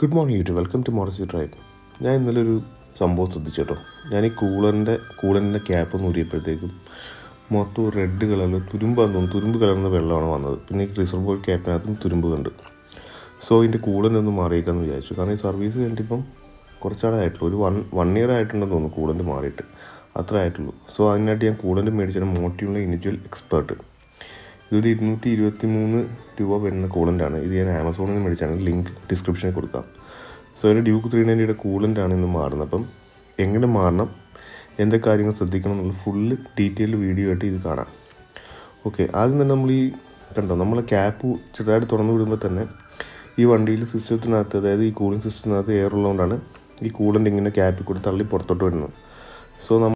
good morning YouTube welcome to മോർസി drive ഞാൻ ഇന്നലെ ഒരു സംഭവം ശ്രദ്ധിച്ചു കേട്ടോ ഞാൻ ഈ കൂളറിൻ്റെ കൂളറിൻ്റെ ക്യാപ്പ് ഒന്ന് ഊരിയപ്പോഴത്തേക്കും മൊത്തം റെഡ് കളറിൽ തുരുമ്പാന്ന് തോന്നുന്നു തുരുമ്പ് കലർന്ന വെള്ളമാണ് വന്നത് പിന്നെ ഈ റിസർവോയർ ക്യാപ്പിനകത്തും തുരുമ്പ് കണ്ട് സോ ഇതിൻ്റെ കൂളറിനെ ഒന്ന് മാറിയേക്കാന്ന് വിചാരിച്ചു കാരണം ഈ സർവീസ് കഴിഞ്ഞിട്ടിപ്പം കുറച്ചാളെ ആയിട്ടുള്ളൂ ഒരു വൺ വൺ ഇയർ ആയിട്ടുണ്ടെന്ന് തോന്നുന്നു കൂളൻ്റ് മാറിയിട്ട് അത്ര ആയിട്ടുള്ളൂ സോ അതിനായിട്ട് ഞാൻ കൂളൻ്റ് മേടിച്ചാണ് മോട്ടീവുള്ള ഇൻഡിവിജ്വൽ എക്സ്പേർട്ട് ഇതൊരു ഇരുന്നൂറ്റി ഇരുപത്തി മൂന്ന് രൂപ വരുന്ന കൂളൻ്റാണ് ഇത് ഞാൻ ആമസോണിൽ നിന്ന് മേടിച്ചാണ് ലിങ്ക് ഡിസ്ക്രിപ്ഷനിൽ കൊടുക്കാം സോ അതിൻ്റെ ഡ്യൂക്ക് ത്രീ നയൻറ്റിയുടെ കൂളൻ്റാണ് ഇന്ന് മാറുന്നത് അപ്പം എങ്ങനെ മാറണം എന്തൊക്കെ കാര്യങ്ങൾ ശ്രദ്ധിക്കണം എന്നുള്ള ഫുള്ള് ഡീറ്റെയിൽ വീഡിയോ ആയിട്ട് ഇത് കാണാം ഓക്കെ ആദ്യം തന്നെ നമ്മൾ ഈ കണ്ടോ നമ്മൾ ക്യാപ്പ് ചെറുതായിട്ട് തുറന്നു വിടുമ്പോൾ തന്നെ ഈ വണ്ടിയിൽ സിസ്റ്റത്തിനകത്ത് അതായത് ഈ കൂളിംഗ് സിസ്റ്റത്തിനകത്ത് എയർ ഉള്ളതുകൊണ്ടാണ് ഈ കൂളൻ്റ് ഇങ്ങനെ ക്യാപ്പിൽ കൂടി തള്ളി പുറത്തോട്ട് വരുന്നത് സോ നമ്മൾ